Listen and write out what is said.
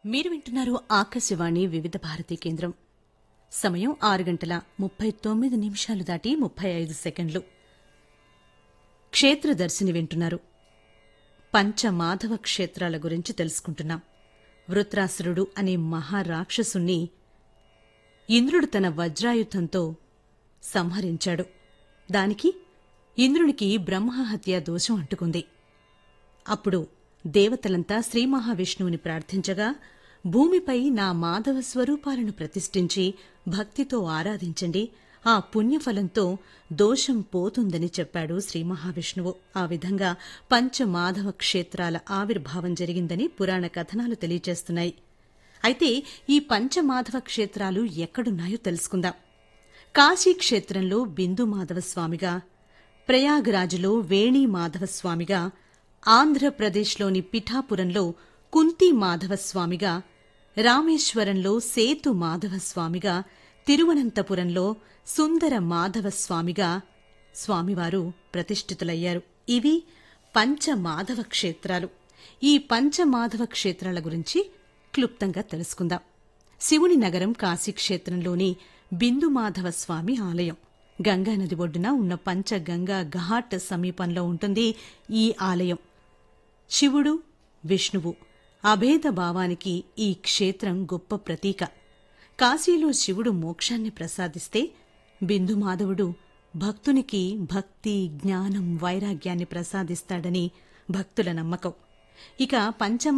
మీరు వింటున్నారు ఆకాశవాణి వివిధ భారతి కేంద్రం సమయం ఆరు గంటల ముప్పై తొమ్మిది నిమిషాలు దాటి ముప్పై ఐదు సెకండ్లు క్షేత్రదర్శిని వింటున్నారు పంచమాధవ క్షేత్రాల గురించి తెలుసుకుంటున్నాం వృత్రాసురుడు అనే మహారాక్షసుణ్ణి ఇంద్రుడు తన వజ్రాయుధంతో సంహరించాడు దానికి ఇంద్రునికి బ్రహ్మహత్య దోషం అంటుకుంది అప్పుడు దేవతలంతా శ్రీ మహావిష్ణువుని ప్రార్థించగా భూమిపై నా మాధవ స్వరూపాలను ప్రతిష్ఠించి భక్తితో ఆరాధించండి ఆ పుణ్యఫలంతో దోషం పోతుందని చెప్పాడు శ్రీ మహావిష్ణువు ఆ విధంగా పంచమాధవ క్షేత్రాల ఆవిర్భావం జరిగిందని పురాణ కథనాలు తెలియజేస్తున్నాయి అయితే ఈ పంచమాధవ క్షేత్రాలు ఎక్కడున్నాయో తెలుసుకుందాం కాశీ క్షేత్రంలో బిందు మాధవ స్వామిగా ప్రయాగరాజులో వేణి మాధవ స్వామిగా ఆంధ్రప్రదేశ్లోని పిఠాపురంలో కుంతి మాధవ స్వామిగా రామేశ్వరంలో సేతు మాధవ స్వామిగా తిరువనంతపురంలో సుందర మాధవ స్వామిగా స్వామివారు ప్రతిష్ఠితులయ్యారు ఇవి పంచమాధవ క్షేత్రాలు ఈ పంచమాధవ క్షేత్రాల గురించి క్లుప్తంగా తెలుసుకుందాం శివుని నగరం కాశీక్షేత్రంలోని బిందుమాధవ స్వామి ఆలయం గంగానది ఒడ్డున ఉన్న పంచగంగా ఘాట్ సమీపంలో ఉంటుంది ఈ ఆలయం శివుడు విష్ణువు అభేద భావానికి ఈ క్షేత్రం గొప్ప ప్రతీక కాశీలో శివుడు మోక్షాన్ని ప్రసాదిస్తే బిందుమాధవుడు భక్తునికి భక్తి జ్ఞానం వైరాగ్యాన్ని ప్రసాదిస్తాడని భక్తుల నమ్మకం ఇక పంచమ